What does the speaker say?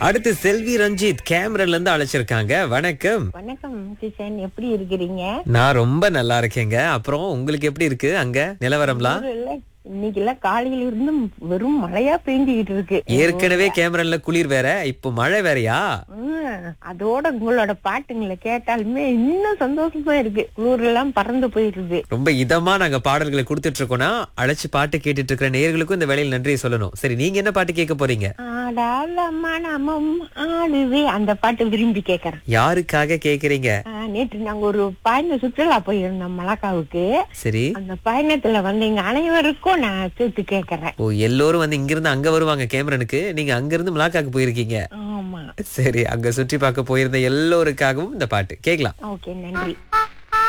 அடுத்து செல்வி ரஞ்சித் கேமரால இருந்து அழைச்சிருக்காங்க வணக்கம் வணக்கம் கிஷன் எப்படி இருக்கிறீங்க நான் ரொம்ப நல்லா இருக்கேங்க அப்புறம் உங்களுக்கு எப்படி இருக்கு அங்க நிலவரம்லாம் ஊர்ல இன்னைக்கு எல்லாம் காலையில இருந்து வெறும் மழையா பெஞ்சுக்கிட்டு இருக்கு ஏற்கனவே கேமரால குளிர் வேற இப்போ மழை வேறயா ம், அதோட உங்களோட பாட்டுங்களை கேட்டாலுமே இன்னும் சந்தோஷமா இருக்கு குளிர் எல்லாம் பறந்து போயிருது ரொம்ப இதமா நாங்க பாடல்களை கொடுத்துட்டு இருக்கோம்னா அழைச்சு பாட்டு கேட்டுட்டு இருக்கிற நேயர்களுக்கும் இந்த வேலையில் நன்றியை சொல்லணும் சரி நீங்க என்ன பாட்டு கேட்க போறீங்க ஆடால மனமும் ஆடுவே அந்த பாட்டு விரும்பி கேக்குறேன் யாருக்காக கேக்குறீங்க ஆ, நேற்று நாங்க ஒரு பயண சுற்றுலா போயிருந்தோம் மலக்காவுக்கு சரி அந்த பயணத்துல வந்து எங்க அனைவருக்கும் நான் சேர்த்து கேக்குறேன் ஓ எல்லோரும் வந்து இங்க இருந்து அங்க வருவாங்க கேமரனுக்கு நீங்க அங்க இருந்து மிளாக்காக்கு போயிருக்கீங்க ஆமா சரி அங்க சுற்றி பார்க்க போயிருந்த எல்லோருக்காகவும் இந்த பாட்டு கேக்கலாம் ஓகே நன்றி